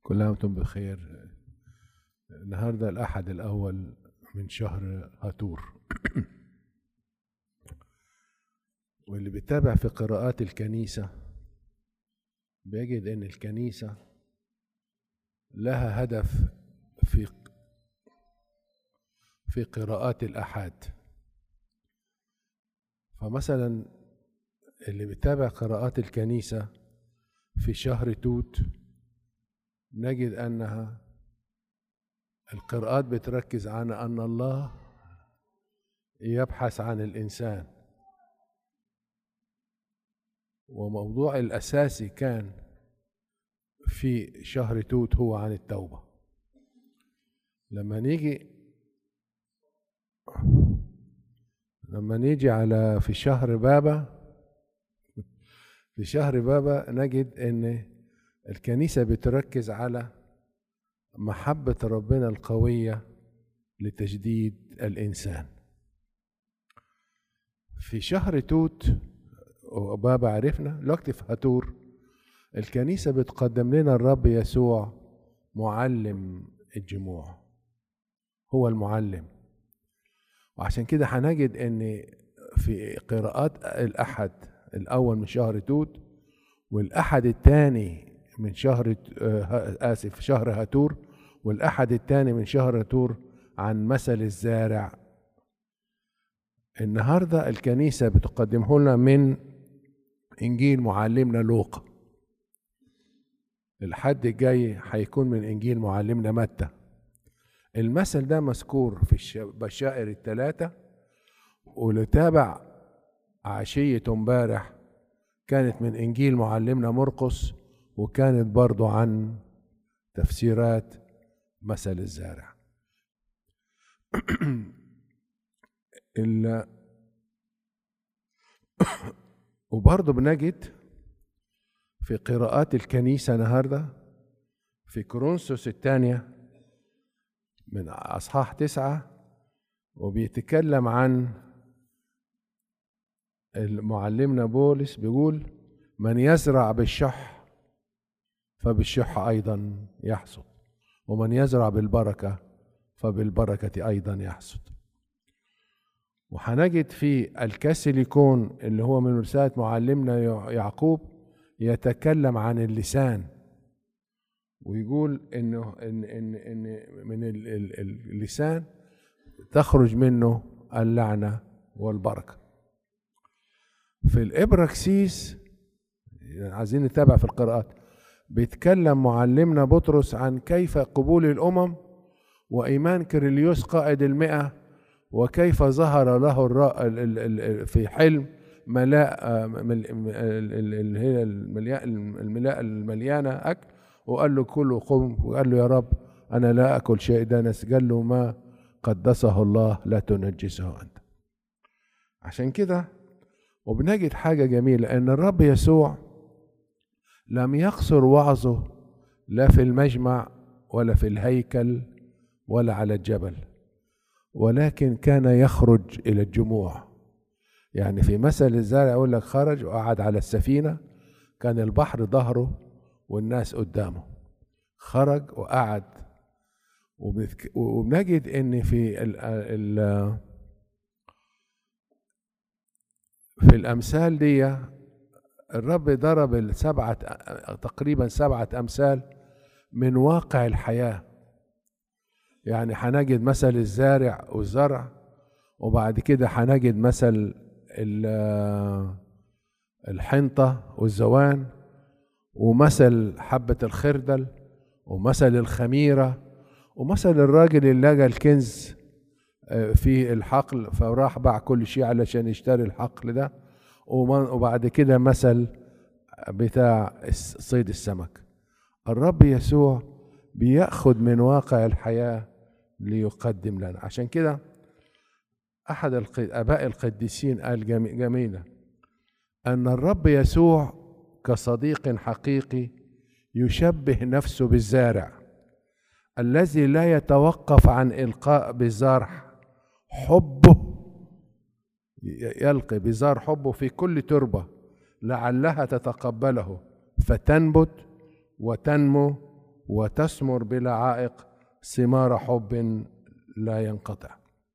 كل عام وانتم بخير النهارده الأحد الأول من شهر هاتور واللي بيتابع في قراءات الكنيسة بيجد إن الكنيسة لها هدف في في قراءات الأحد فمثلا اللي بيتابع قراءات الكنيسة في شهر توت نجد أنها القراءات بتركز على أن الله يبحث عن الإنسان وموضوع الأساسي كان في شهر توت هو عن التوبة لما نيجي لما نيجي على في شهر بابا في شهر بابا نجد ان الكنيسة بتركز على محبة ربنا القوية لتجديد الإنسان في شهر توت وبابا عرفنا الوقت في هاتور الكنيسة بتقدم لنا الرب يسوع معلم الجموع هو المعلم وعشان كده هنجد ان في قراءات الأحد الأول من شهر توت والأحد الثاني من شهر آسف شهر هاتور والأحد الثاني من شهر هاتور عن مثل الزارع النهاردة الكنيسة بتقدمه لنا من إنجيل معلمنا لوقا الحد الجاي هيكون من إنجيل معلمنا متى المثل ده مذكور في البشائر الثلاثة واللي تابع عشية امبارح كانت من إنجيل معلمنا مرقس وكانت برضو عن تفسيرات مثل الزارع وبرضه بنجد في قراءات الكنيسة النهاردة في كورنثوس الثانية من أصحاح تسعة وبيتكلم عن معلمنا بولس بيقول من يزرع بالشح فبالشح أيضا يحصد ومن يزرع بالبركة فبالبركة أيضا يحصد وهنجد في الكاسيليكون اللي هو من رسالة معلمنا يعقوب يتكلم عن اللسان ويقول انه ان ان ان من اللسان تخرج منه اللعنه والبركه. في الابراكسيس عايزين نتابع في القراءات بيتكلم معلمنا بطرس عن كيف قبول الامم وايمان كيرليوس قائد المئه وكيف ظهر له الرأ في حلم ملاء اللي هي الملاء الملاء المليانه اكل وقال له كل قم وقال له يا رب انا لا اكل شيء دنس قال له ما قدسه الله لا تنجسه انت عشان كده وبنجد حاجه جميله ان الرب يسوع لم يقصر وعظه لا في المجمع ولا في الهيكل ولا على الجبل ولكن كان يخرج الى الجموع يعني في مثل الزارع يقول لك خرج وقعد على السفينه كان البحر ظهره والناس قدامه خرج وقعد وبنجد ان في ال ال في الامثال دي الرب ضرب السبعه تقريبا سبعه امثال من واقع الحياه يعني هنجد مثل الزارع والزرع وبعد كده هنجد مثل الحنطه والزوان ومثل حبة الخردل ومثل الخميرة ومثل الراجل اللي لقى الكنز في الحقل فراح باع كل شيء علشان يشتري الحقل ده وبعد كده مثل بتاع صيد السمك الرب يسوع بياخد من واقع الحياة ليقدم لنا عشان كده أحد آباء القديسين قال جميلة أن الرب يسوع كصديق حقيقي يشبه نفسه بالزارع الذي لا يتوقف عن القاء بزرع حبه يلقي بزار حبه في كل تربه لعلها تتقبله فتنبت وتنمو وتثمر بلا عائق ثمار حب لا ينقطع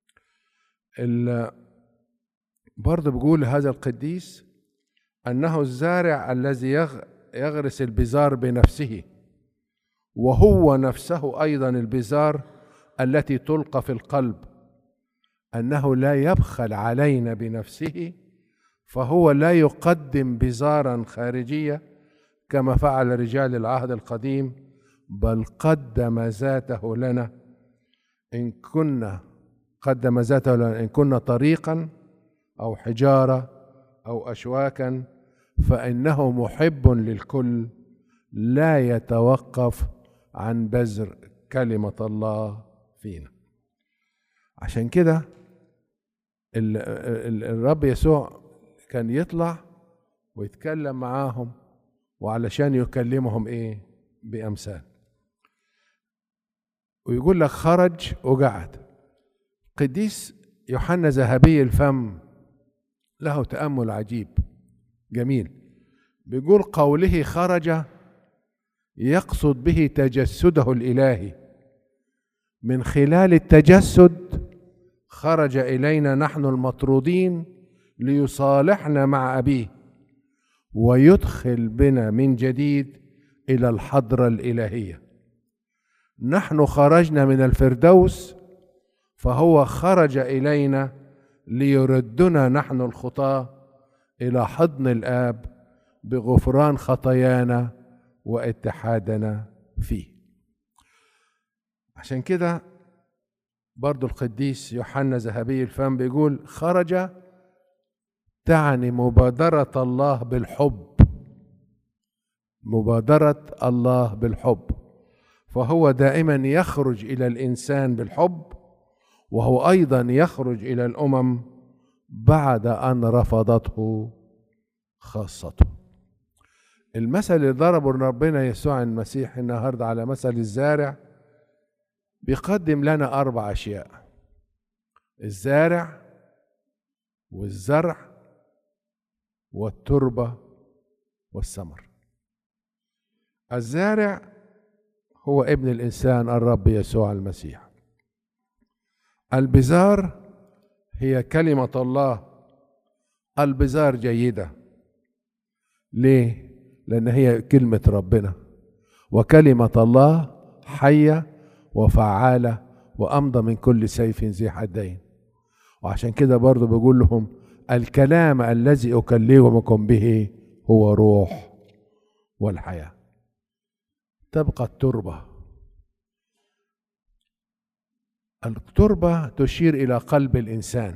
برضه بيقول هذا القديس أنه الزارع الذي يغرس البزار بنفسه وهو نفسه أيضا البزار التي تلقى في القلب أنه لا يبخل علينا بنفسه فهو لا يقدم بزارا خارجية كما فعل رجال العهد القديم بل قدم ذاته لنا إن كنا قدم ذاته لنا إن كنا طريقا أو حجارة أو أشواكا فإنه محب للكل لا يتوقف عن بذر كلمة الله فينا عشان كده الرب يسوع كان يطلع ويتكلم معاهم وعلشان يكلمهم ايه بامثال ويقول لك خرج وقعد قديس يوحنا ذهبي الفم له تامل عجيب جميل بيقول قوله خرج يقصد به تجسده الالهي من خلال التجسد خرج الينا نحن المطرودين ليصالحنا مع ابيه ويدخل بنا من جديد الى الحضره الالهيه نحن خرجنا من الفردوس فهو خرج الينا ليردنا نحن الخطاه الى حضن الاب بغفران خطايانا واتحادنا فيه عشان كده برضو القديس يوحنا ذهبي الفم بيقول خرج تعني مبادرة الله بالحب مبادرة الله بالحب فهو دائما يخرج إلى الإنسان بالحب وهو أيضا يخرج إلى الأمم بعد أن رفضته خاصته المثل اللي ضربه ربنا يسوع المسيح النهارده على مثل الزارع بيقدم لنا أربع أشياء الزارع والزرع والتربة والثمر الزارع هو ابن الإنسان الرب يسوع المسيح البزار هي كلمة الله البزار جيدة ليه؟ لأن هي كلمة ربنا وكلمة الله حية وفعالة وأمضى من كل سيف ذي حدين وعشان كده برضه بقول لهم الكلام الذي أكلمكم به هو روح والحياة تبقى التربة التربة تشير إلى قلب الإنسان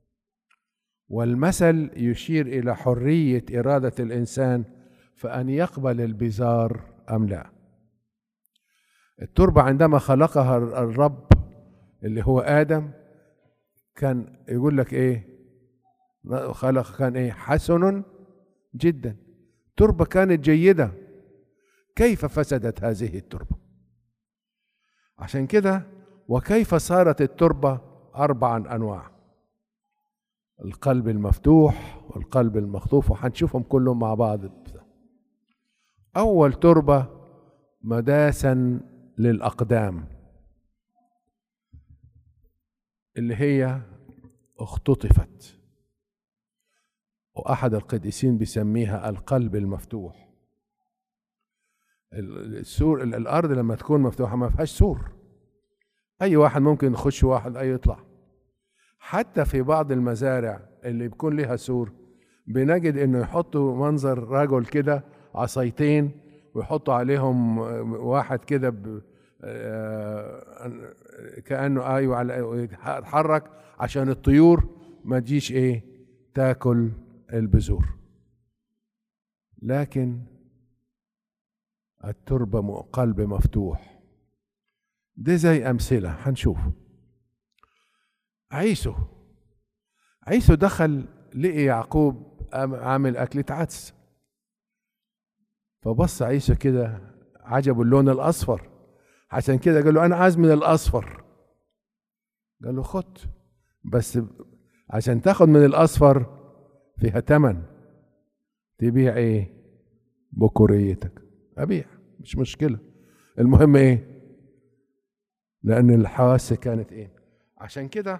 والمثل يشير إلى حرية إرادة الإنسان فأن يقبل البزار أم لا التربة عندما خلقها الرب اللي هو آدم كان يقول لك إيه خلق كان إيه حسن جدا تربة كانت جيدة كيف فسدت هذه التربة عشان كده وكيف صارت التربة أربعا أنواع القلب المفتوح والقلب المخطوف وهنشوفهم كلهم مع بعض أول تربة مداسا للأقدام اللي هي اختطفت وأحد القديسين بيسميها القلب المفتوح السور الأرض لما تكون مفتوحة ما فيهاش سور أي واحد ممكن يخش واحد أي يطلع حتى في بعض المزارع اللي بيكون لها سور بنجد انه يحطوا منظر رجل كده عصايتين ويحطوا عليهم واحد كده آه، كانه ايوه على يتحرك عشان الطيور ما تجيش ايه تاكل البذور لكن التربة قلب مفتوح دي زي أمثلة هنشوف عيسو عيسو دخل لقي يعقوب عامل أكلة عدس فبص عيسو كده عجبه اللون الأصفر عشان كده قال له أنا عايز من الأصفر قال له خد بس عشان تاخد من الأصفر فيها تمن تبيع إيه بكوريتك أبيع مش مشكلة المهم ايه لان الحواس كانت ايه عشان كده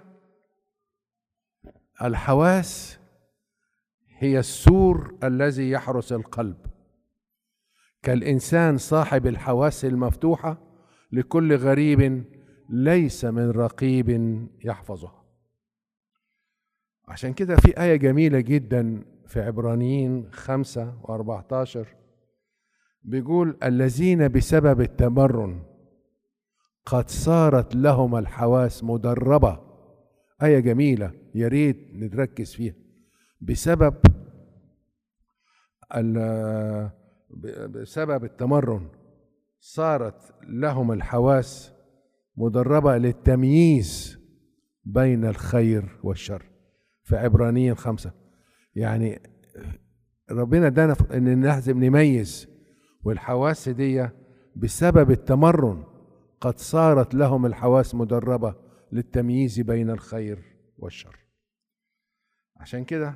الحواس هي السور الذي يحرس القلب كالانسان صاحب الحواس المفتوحه لكل غريب ليس من رقيب يحفظها عشان كده في آية جميلة جدا في عبرانيين خمسة وأربعتاشر بيقول الذين بسبب التمرن قد صارت لهم الحواس مدربة آية جميلة يا ريت نركز فيها بسبب بسبب التمرن صارت لهم الحواس مدربة للتمييز بين الخير والشر في عبرانيين خمسة يعني ربنا ادانا ان لازم نميز والحواس دي بسبب التمرن قد صارت لهم الحواس مدربة للتمييز بين الخير والشر عشان كده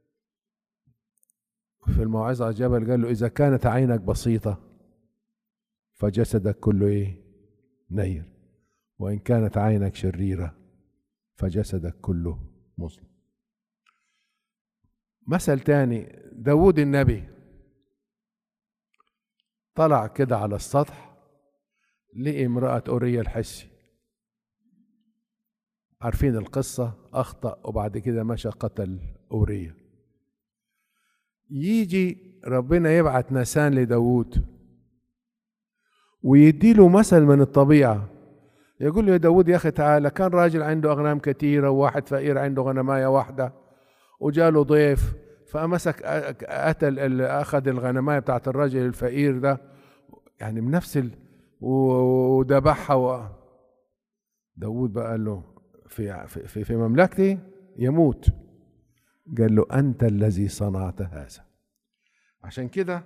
في الموعظة على الجبل قال له إذا كانت عينك بسيطة فجسدك كله إيه؟ نير وإن كانت عينك شريرة فجسدك كله مظلم مثل تاني داود النبي طلع كده على السطح لقي امرأة أوريا الحسي عارفين القصة أخطأ وبعد كده مشى قتل أوريا يجي ربنا يبعت نسان لداود ويديله مثل من الطبيعة يقول له يا داود يا أخي تعالى كان راجل عنده أغنام كثيرة وواحد فقير عنده غنماية واحدة وجاله ضيف فمسك قتل أخذ الغنماية بتاعت الراجل الفقير ده يعني بنفس ال... وذبحها و... داود بقى قال له في, في, في مملكتي يموت قال له أنت الذي صنعت هذا عشان كده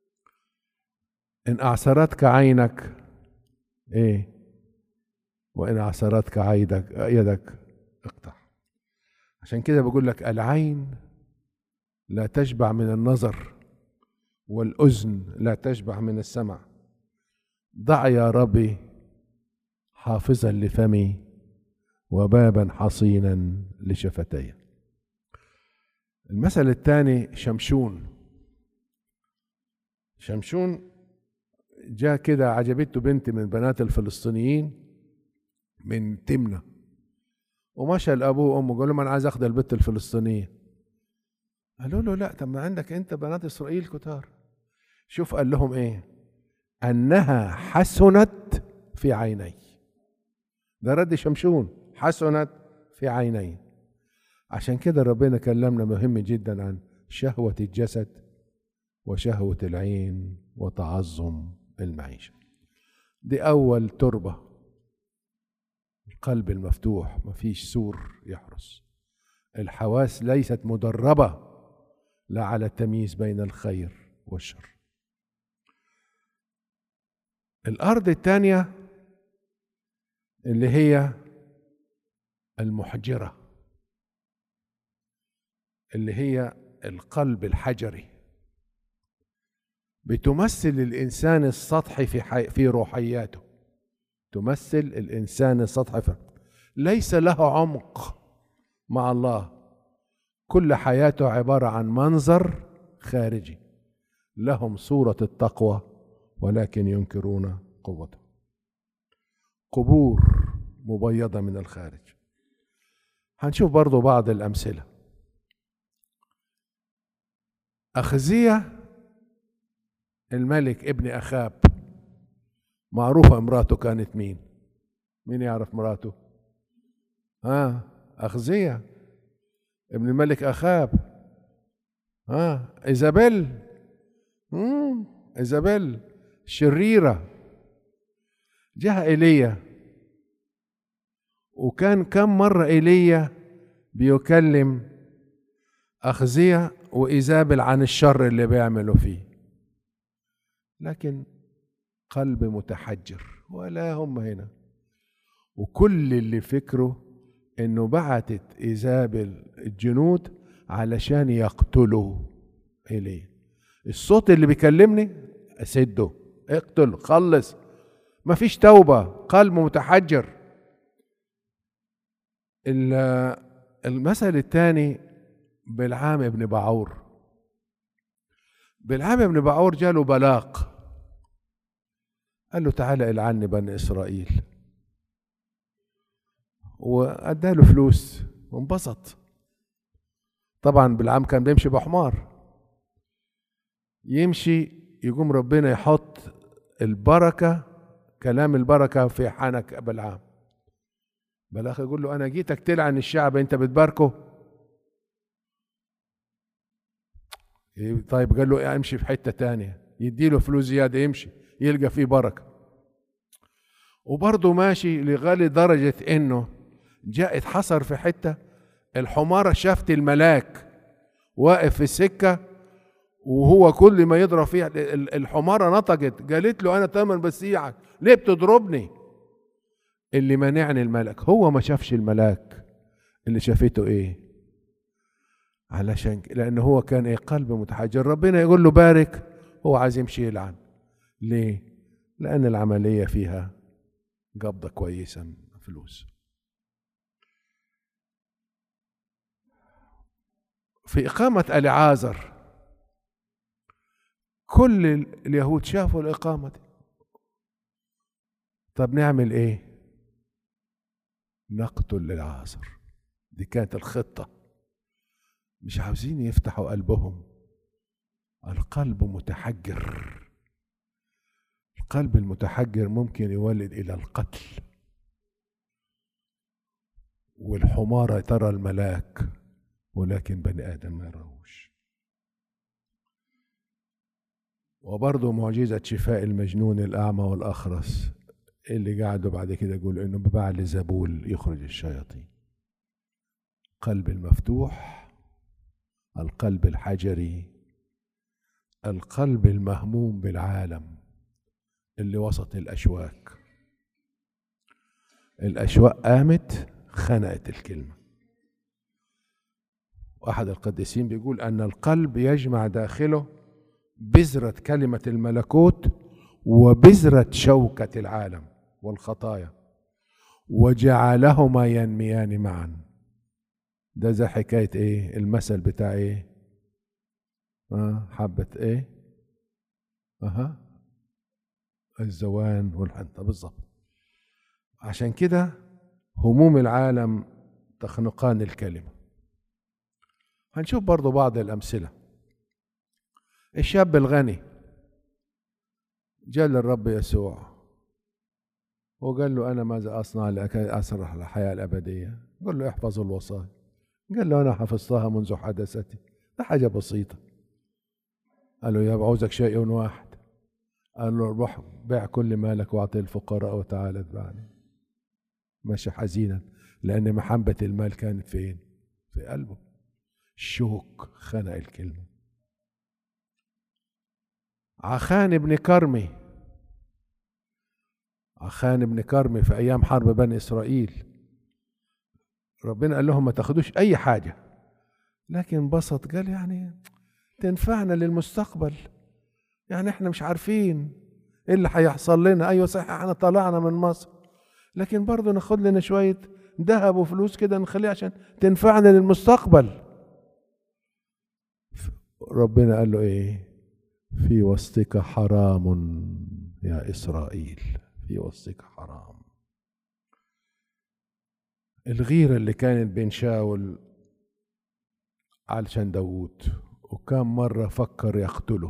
إن أعصرتك عينك إيه وإن أعصرتك عيدك يدك اقطع عشان كده بقول لك العين لا تشبع من النظر والأذن لا تشبع من السمع ضع يا ربي حافظا لفمي وبابا حصينا لشفتي المثل الثاني شمشون شمشون جاء كده عجبته بنت من بنات الفلسطينيين من تمنة ومشى لأبوه وأمه قال لهم أنا عايز أخد البنت الفلسطينية قالوا له لا طب ما عندك أنت بنات إسرائيل كتار شوف قال لهم إيه أنها حسنت في عيني ده رد شمشون حسنت في عيني عشان كده ربنا كلمنا مهم جدا عن شهوة الجسد وشهوة العين وتعظم المعيشة دي أول تربة القلب المفتوح مفيش سور يحرس الحواس ليست مدربة لا على التمييز بين الخير والشر الأرض الثانية اللي هي المحجرة اللي هي القلب الحجري بتمثل الإنسان السطحي في حي... في روحياته تمثل الإنسان السطحي ليس له عمق مع الله كل حياته عبارة عن منظر خارجي لهم صورة التقوى ولكن ينكرون قوته قبور مبيضة من الخارج هنشوف برضو بعض الأمثلة أخزية الملك ابن أخاب معروفة امراته كانت مين مين يعرف مراته ها آه أخزية ابن الملك أخاب ها آه إيزابيل مم. إيزابيل شريرة جاء إيليا وكان كم مرة إيليا بيكلم أخزية وإيزابل عن الشر اللي بيعملوا فيه لكن قلب متحجر ولا هم هنا وكل اللي فكره انه بعتت ايزابل الجنود علشان يقتلوا اليه الصوت اللي بيكلمني اسده اقتل خلص مفيش توبة قلب متحجر ال- المثل الثاني بلعام بن بعور بلعام بن بعور جاله بلاق قال له تعالى العني بني اسرائيل واداله فلوس وانبسط طبعا بلعام كان بيمشي بحمار يمشي يقوم ربنا يحط البركة كلام البركة في حنك بلعام بلاخ يقول له انا جيتك تلعن الشعب انت بتباركه إيه طيب قال له امشي في حته تانية يديله فلوس زياده يمشي يلقى فيه بركه وبرضه ماشي لغاية درجة انه جاء اتحصر في حتة الحمارة شافت الملاك واقف في السكة وهو كل ما يضرب فيها ال- الحمارة نطقت قالت له أنا تمن بسيعك ليه بتضربني اللي منعني الملك هو ما شافش الملاك اللي شافته ايه علشان ك- لأن هو كان ايه قلب متحجر ربنا يقول له بارك هو عايز يمشي يلعن ليه لأن العملية فيها قبضة كويسة من فلوس في إقامة العازر كل ال- اليهود شافوا الإقامة دي طب نعمل إيه؟ نقتل العازر دي كانت الخطة مش عاوزين يفتحوا قلبهم القلب متحجر القلب المتحجر ممكن يولد إلى القتل والحمارة ترى الملاك ولكن بني آدم ما يراهوش وبرضه معجزة شفاء المجنون الأعمى والأخرس اللي قعدوا بعد كده يقول إنه ببعل زبول يخرج الشياطين قلب المفتوح القلب الحجري القلب المهموم بالعالم اللي وسط الأشواك الأشواك قامت خنقت الكلمة واحد القديسين بيقول أن القلب يجمع داخله بذرة كلمة الملكوت وبذرة شوكة العالم والخطايا وجعلهما ينميان معا ده زي حكاية ايه المثل بتاع ايه آه حبة ايه اها الزوان والحنطة بالظبط عشان كده هموم العالم تخنقان الكلمة هنشوف برضو بعض الأمثلة الشاب الغني جاء للرب يسوع وقال له أنا ماذا أصنع لكي أسرح الحياة الأبدية قال له احفظ الوصايا قال له أنا حفظتها منذ حدثتي ده حاجة بسيطة قال له يا بعوزك شيء واحد قال له روح بيع كل مالك واعطي الفقراء وتعالى اتبعني ماشي حزينا لأن محبة المال كانت فين؟ في قلبه شوك خنق الكلمة عخان بن كرمي عخان بن كرمي في أيام حرب بني إسرائيل ربنا قال لهم ما تاخدوش أي حاجة لكن انبسط قال يعني تنفعنا للمستقبل يعني احنا مش عارفين ايه اللي هيحصل لنا ايوه صحيح احنا طلعنا من مصر لكن برضه ناخد لنا شويه ذهب وفلوس كده نخليها عشان تنفعنا للمستقبل ربنا قال له ايه في وسطك حرام يا اسرائيل في وسطك حرام الغيرة اللي كانت بين شاول علشان داوود وكم مرة فكر يقتله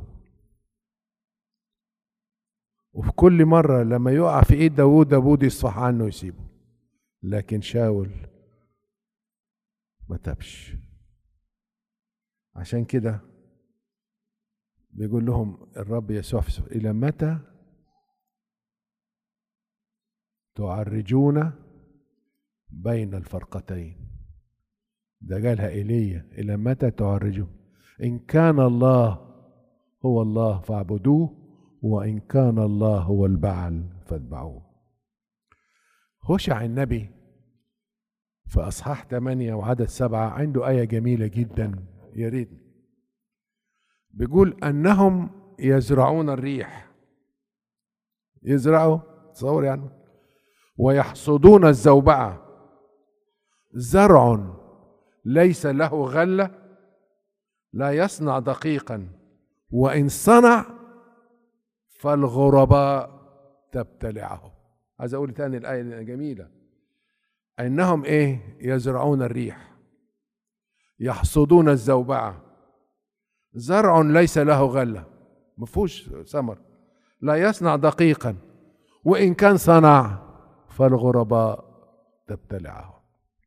وفي كل مرة لما يقع في ايد داوود داوود يصفح عنه يسيبه لكن شاول ما تبش عشان كده بيقول لهم الرب يسوع في السفر، إلى متى تعرجون بين الفرقتين ده قالها ايليا الى متى تعرجون ان كان الله هو الله فاعبدوه وان كان الله هو البعل فاتبعوه هشع النبي في اصحاح 8 وعدد سبعة عنده آية جميلة جدا يا ريت بيقول انهم يزرعون الريح يزرعوا تصور يعني ويحصدون الزوبعة زرع ليس له غلة لا يصنع دقيقا وإن صنع فالغرباء تبتلعه عايز أقول تاني الآية جميلة إنهم إيه يزرعون الريح يحصدون الزوبعة زرع ليس له غلة مفهوش ثمر لا يصنع دقيقا وإن كان صنع فالغرباء تبتلعه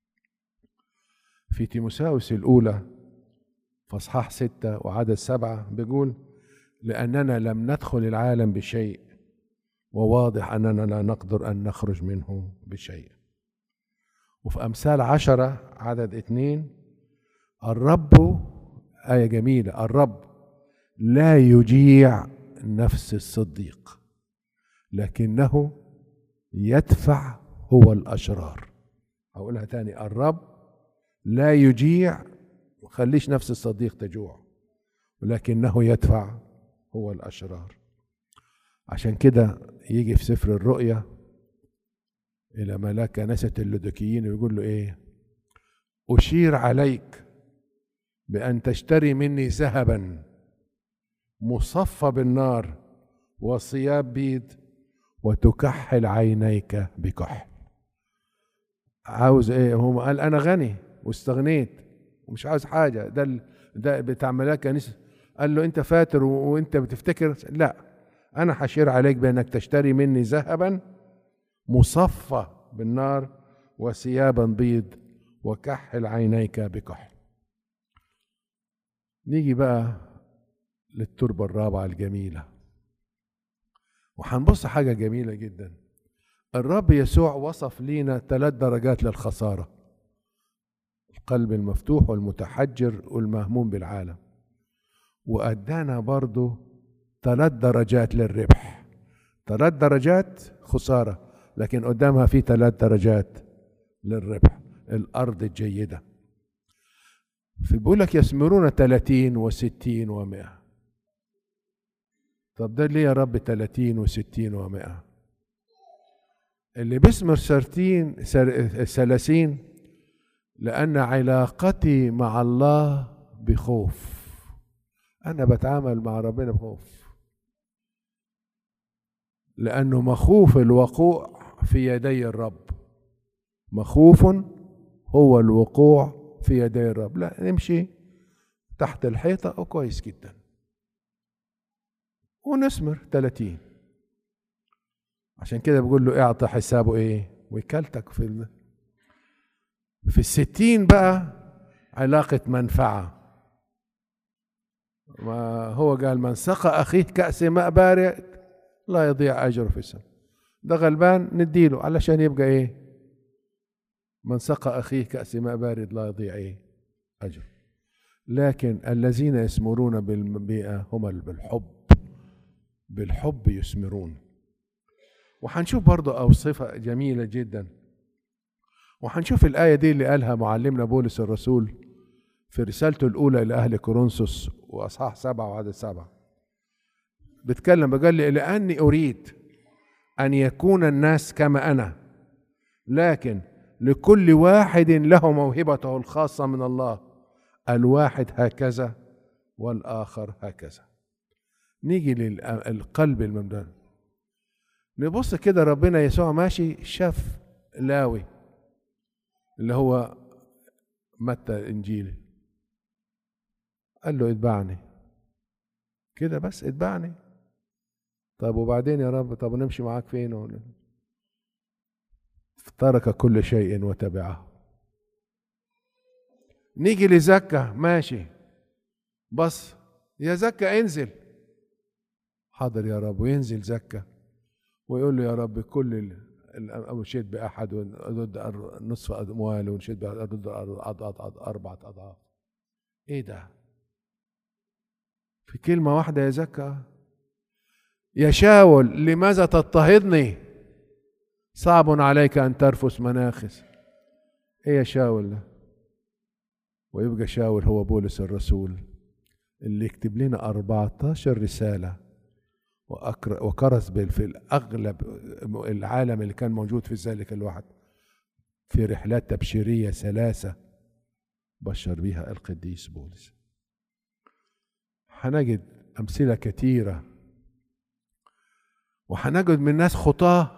في تيموساوس الأولى فاصحاح ستة وعدد سبعة بيقول لأننا لم ندخل العالم بشيء وواضح أننا لا نقدر أن نخرج منه بشيء وفي أمثال عشرة عدد اتنين الرب آية جميلة الرب لا يجيع نفس الصديق لكنه يدفع هو الأشرار أقولها تاني الرب لا يجيع خليش نفس الصديق تجوع ولكنه يدفع هو الأشرار عشان كده يجي في سفر الرؤيا إلى ملاك كنيسة اللودوكيين ويقول له إيه أشير عليك بأن تشتري مني ذهبا مصفى بالنار وثياب بيض وتكحل عينيك بكحل عاوز ايه هو قال انا غني واستغنيت ومش عاوز حاجه ده ال... ده بتاع ملاك كنيسه قال له انت فاتر و... وانت بتفتكر لا انا حشير عليك بانك تشتري مني ذهبا مصفى بالنار وثيابا بيض وكحل عينيك بكحل نيجي بقى للتربة الرابعة الجميلة وهنبص حاجة جميلة جدا الرب يسوع وصف لينا ثلاث درجات للخسارة القلب المفتوح والمتحجر والمهموم بالعالم وأدانا برضو ثلاث درجات للربح ثلاث درجات خسارة لكن قدامها في ثلاث درجات للربح الأرض الجيدة في بيقول لك يثمرون 30 و60 و100 طب ده ليه يا رب 30 و60 و100 اللي بيثمر 30 30 لأن علاقتي مع الله بخوف أنا بتعامل مع ربنا بخوف لأنه مخوف الوقوع في يدي الرب مخوف هو الوقوع في يدي الرب لا نمشي تحت الحيطة أو كويس جدا ونثمر 30 عشان كده بقول له اعطي حسابه ايه وكالتك في ال... في الستين بقى علاقة منفعة ما هو قال من سقى أخيه كأس ماء بارد لا يضيع أجره في السماء ده غلبان نديله علشان يبقى إيه من سقى أخيه كأس ماء بارد لا يضيع إيه أجر لكن الذين يثمرون بالبيئة هم بالحب بالحب يثمرون وحنشوف برضه أوصفة جميلة جدا وحنشوف الآية دي اللي قالها معلمنا بولس الرسول في رسالته الأولى إلى أهل كورنثوس وأصحاح سبعة وعدد سبعة بتكلم بقال لي لأني أريد أن يكون الناس كما أنا لكن لكل واحد له موهبته الخاصة من الله الواحد هكذا والآخر هكذا نيجي للقلب الممدود نبص كده ربنا يسوع ماشي شاف لاوي اللي هو متى الإنجيل قال له اتبعني كده بس اتبعني طب وبعدين يا رب طب نمشي معاك فين ترك كل شيء وتبعه نيجي لزكا ماشي بص يا زكا انزل حاضر يا رب وينزل زكا ويقول له يا رب كل أشيد بأحد ضد نصف أموال ونشد ضد أربعة أضعاف إيه ده؟ في كلمة واحدة يا زكا يا شاول لماذا تضطهدني؟ صعب عليك أن ترفس مناخس إيه يا شاول ده؟ ويبقى شاول هو بولس الرسول اللي يكتب لنا 14 رسالة وأكر- وكرز بال- في الأغلب العالم اللي كان موجود في ذلك الوقت في رحلات تبشيرية ثلاثة بشر بها القديس بولس هنجد أمثلة كثيرة وهنجد من ناس خطاه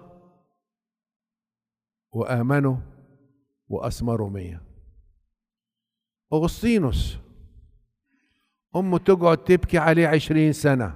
وآمنوا وأثمروا مية أغسطينوس أمه تقعد تبكي عليه عشرين سنة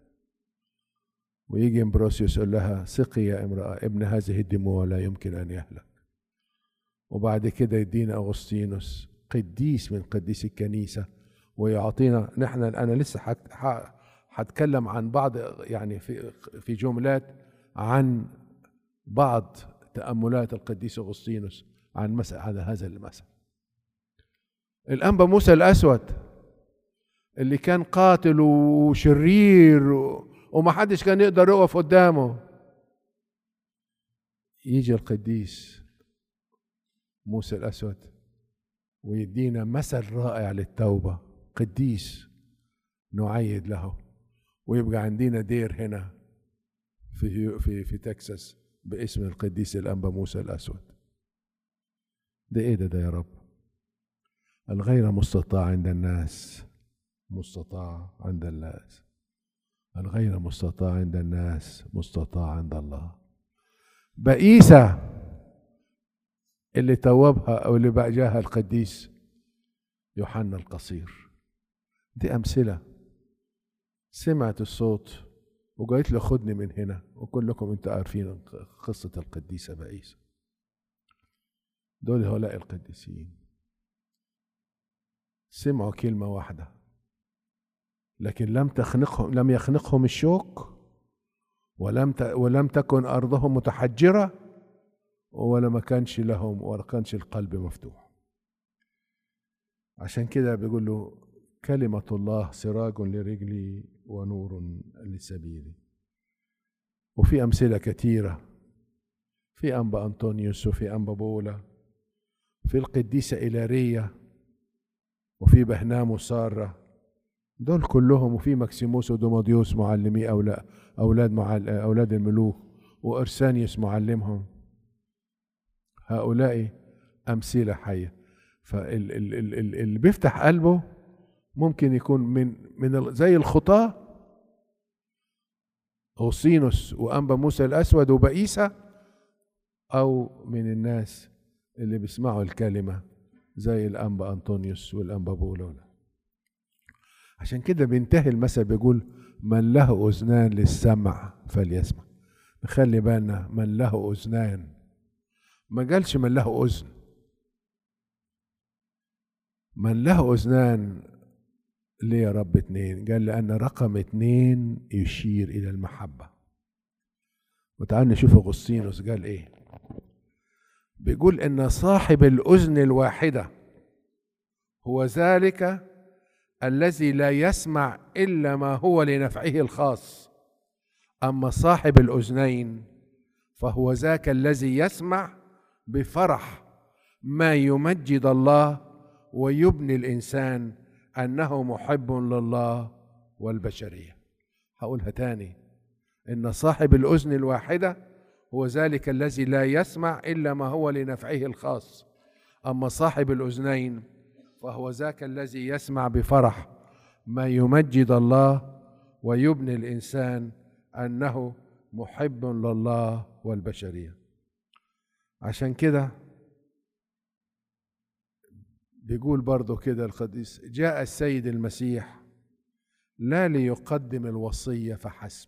ويجي امبروسيوس يقول لها سقي يا امرأة ابن هذه الدموع لا يمكن أن يهلك وبعد كده يدينا أغسطينوس قديس من قديس الكنيسة ويعطينا نحن أنا لسه حت- ح- هتكلم عن بعض يعني في في جملات عن بعض تأملات القديس أغسطينوس عن مثل عن هذا المثل الأنبا موسى الأسود اللي كان قاتل وشرير و- ومحدش كان يقدر يقف قدامه يجي القديس موسى الأسود ويدينا مثل رائع للتوبة قديس نعيد له ويبقى عندنا دير هنا في في في تكساس باسم القديس الأنبا موسى الأسود ده إيه ده ده يا رب الغير مستطاع عند الناس مستطاع عند الناس الغير مستطاع عند الناس مستطاع عند الله بئيسة اللي توبها أو اللي بأجاها القديس يوحنا القصير دي أمثلة سمعت الصوت وقالت له خدني من هنا وكلكم انتوا عارفين قصة القديسة بئيسة دول هؤلاء القديسين سمعوا كلمة واحدة لكن لم تخنقهم لم يخنقهم الشوك ولم ت... ولم تكن أرضهم متحجرة ولا ما كانش لهم ولا كانش القلب مفتوح عشان كده بيقول له كلمة الله سراج لرجلي ونور لسبيلي وفي أمثلة كثيرة في أنبا أنطونيوس وفي أنبا بولا في القديسة إيلارية وفي بهنام وسارة دول كلهم وفي مكسيموس ودوموديوس معلمي أولاد أولاد معل... أولاد الملوك وإرسانيوس معلمهم هؤلاء أمثلة حية فاللي بيفتح قلبه ممكن يكون من من ال- زي الخطاة أوسينوس وأنبا موسى الأسود وبئيسة أو من الناس اللي بيسمعوا الكلمة زي الأنبا أنطونيوس والأنبا بولولا عشان كده بينتهي المثل بيقول من له أذنان للسمع فليسمع نخلي بالنا من له أذنان ما قالش من له أذن من له أذنان ليه يا رب اتنين قال لأن رقم اتنين يشير إلى المحبة وتعال نشوف أغسطينوس قال إيه بيقول إن صاحب الأذن الواحدة هو ذلك الذي لا يسمع إلا ما هو لنفعه الخاص أما صاحب الأذنين فهو ذاك الذي يسمع بفرح ما يمجد الله ويبني الإنسان أنه محب لله والبشرية هقولها تاني إن صاحب الأذن الواحدة هو ذلك الذي لا يسمع إلا ما هو لنفعه الخاص أما صاحب الأذنين فهو ذاك الذي يسمع بفرح ما يمجد الله ويبني الإنسان أنه محب لله والبشرية عشان كده بيقول برضو كده القديس جاء السيد المسيح لا ليقدم الوصية فحسب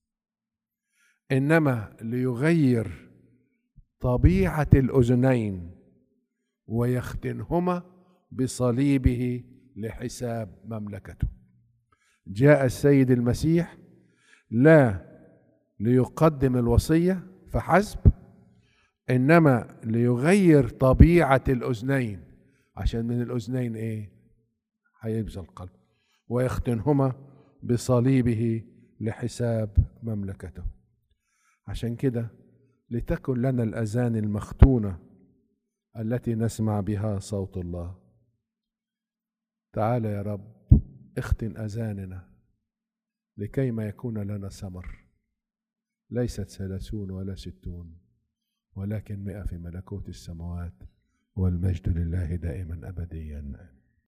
إنما ليغير طبيعة الأذنين ويختنهما بصليبه لحساب مملكته جاء السيد المسيح لا ليقدم الوصية فحسب إنما ليغير طبيعة الأذنين عشان من الأذنين إيه هيبذل القلب ويختنهما بصليبه لحساب مملكته عشان كده لتكن لنا الأذان المختونة التي نسمع بها صوت الله تعال يا رب اختن أذاننا لكي ما يكون لنا ثمر ليست ثلاثون ولا ستون ولكن مئة في ملكوت السماوات والمجد لله دائما أبديا